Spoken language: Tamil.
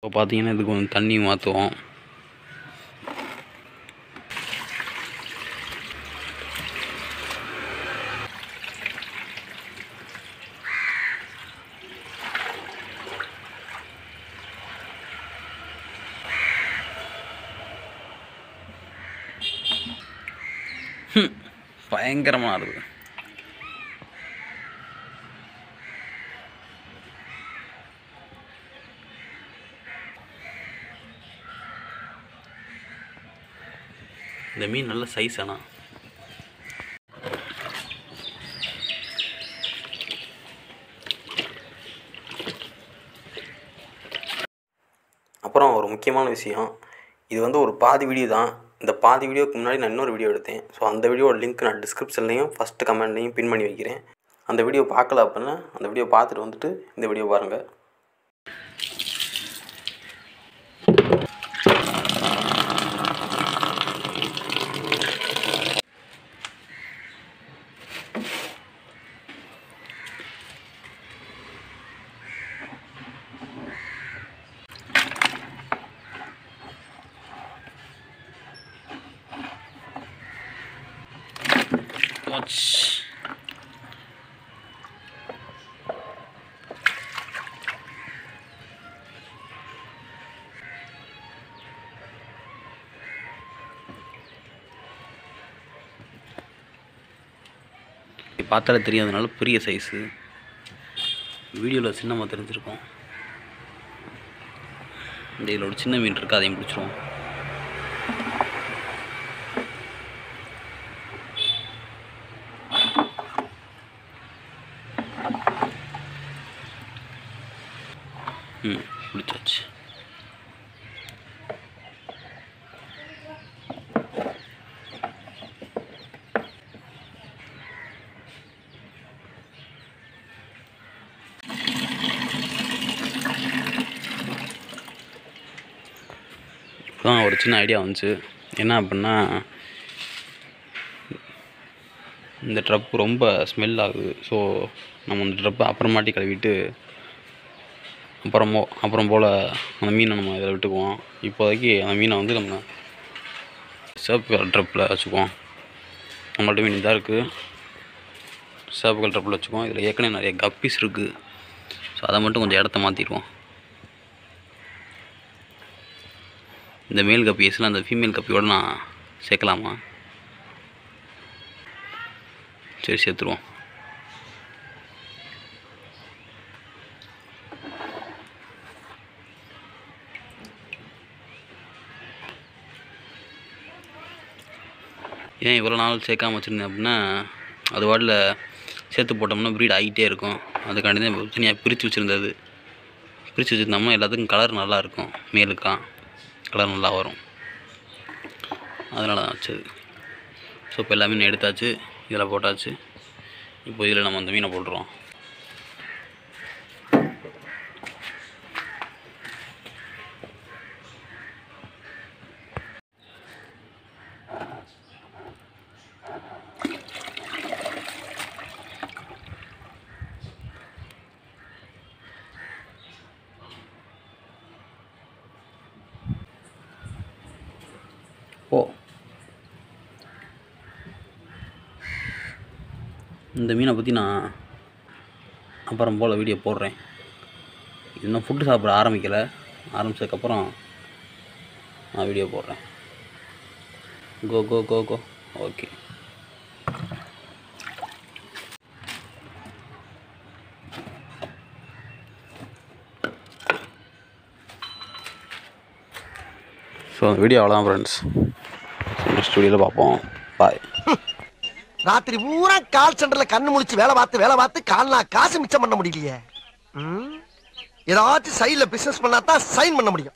இப்போ பார்த்தீங்கன்னா இதுக்கு கொஞ்சம் தண்ணி மாற்றுவோம் பயங்கரமாக இருக்குது இந்த மீன் நல்ல சைஸ் ஆனால் அப்புறம் ஒரு முக்கியமான விஷயம் இது வந்து ஒரு பாதி வீடியோ தான் இந்த பாதி வீடியோக்கு முன்னாடி நான் இன்னொரு வீடியோ எடுத்தேன் ஸோ அந்த வீடியோட லிங்க் நான் டிஸ்கிரிப்ஷன்லையும் ஃபஸ்ட்டு கமெண்ட்லையும் பின் பண்ணி வைக்கிறேன் அந்த வீடியோ பார்க்கல அப்படின்னா அந்த வீடியோ பார்த்துட்டு வந்துட்டு இந்த வீடியோ பாருங்கள் Watch. பார்த்தாலே தெரியாதனால பெரிய சைஸு வீடியோவில் சின்னமாக தெரிஞ்சிருக்கும் இந்த இதில் ஒரு சின்ன மீன் இருக்குது அதையும் பிடிச்சிருவோம் ம் பிடிச்சாச்சு இப்போதான் ஒரு சின்ன ஐடியா வந்துச்சு என்ன அப்படின்னா இந்த ட்ரப் ரொம்ப ஸ்மெல் ஆகுது ஸோ நம்ம இந்த ட்ரப்பை அப்புறமாட்டி கழுவிட்டு அப்புறமோ அப்புறம் போல் அந்த மீனை நம்ம இதில் விட்டுக்குவோம் இப்போதைக்கு அந்த மீனை வந்து நம்ம சேப்பு கலர் ட்ரப்பில் வச்சுக்குவோம் நம்மள்ட்ட மீன் இதாக இருக்குது சேப்பு கலர் ட்ரப்பில் வச்சுக்குவோம் இதில் ஏற்கனவே நிறைய கப்பீஸ் இருக்குது ஸோ அதை மட்டும் கொஞ்சம் இடத்த மாற்றிடுவோம் இந்த மேல் கப்பீஸ்லாம் அந்த ஃபீமேல் கப்பியோட நான் சேர்க்கலாமா சரி சேர்த்துருவோம் ஏன் இவ்வளோ நாள் சேர்க்காம வச்சுருந்தேன் அப்படின்னா அது வாட்டில் சேர்த்து போட்டோம்னா ப்ரீட் ஆகிட்டே இருக்கும் அதுக்காண்டி தான் தனியாக பிரித்து வச்சுருந்தது பிரித்து வச்சுருந்தோம்னா எல்லாத்துக்கும் கலர் நல்லா இருக்கும் மேலுக்கான் கலர் நல்லா வரும் அதனால தான் வச்சது ஸோ இப்போ எல்லா மீனும் எடுத்தாச்சு இதில் போட்டாச்சு இப்போ இதில் நம்ம அந்த மீனை போட்டுருவோம் ஓ இந்த மீனை பற்றி நான் அப்புறம் போல் வீடியோ போடுறேன் இன்னும் ஃபுட்டு சாப்பிட ஆரம்பிக்கலை ஆரம்பித்ததுக்கப்புறம் நான் வீடியோ போடுறேன் go go go go okay so video அவ்வளோதான் ஃப்ரெண்ட்ஸ் நெக்ஸ்ட் வீடியோவில் பார்ப்போம் பாய் ராத்திரி பூரா கால் சென்டர்ல கண்ணு முழிச்சு வேலை பார்த்து வேலை பார்த்து கால்னா காசு மிச்சம் பண்ண முடியலையே ம்? ஏதாச்சும் சைடுல பிசினஸ் பண்ணா தான் சைன் பண்ண முடியும்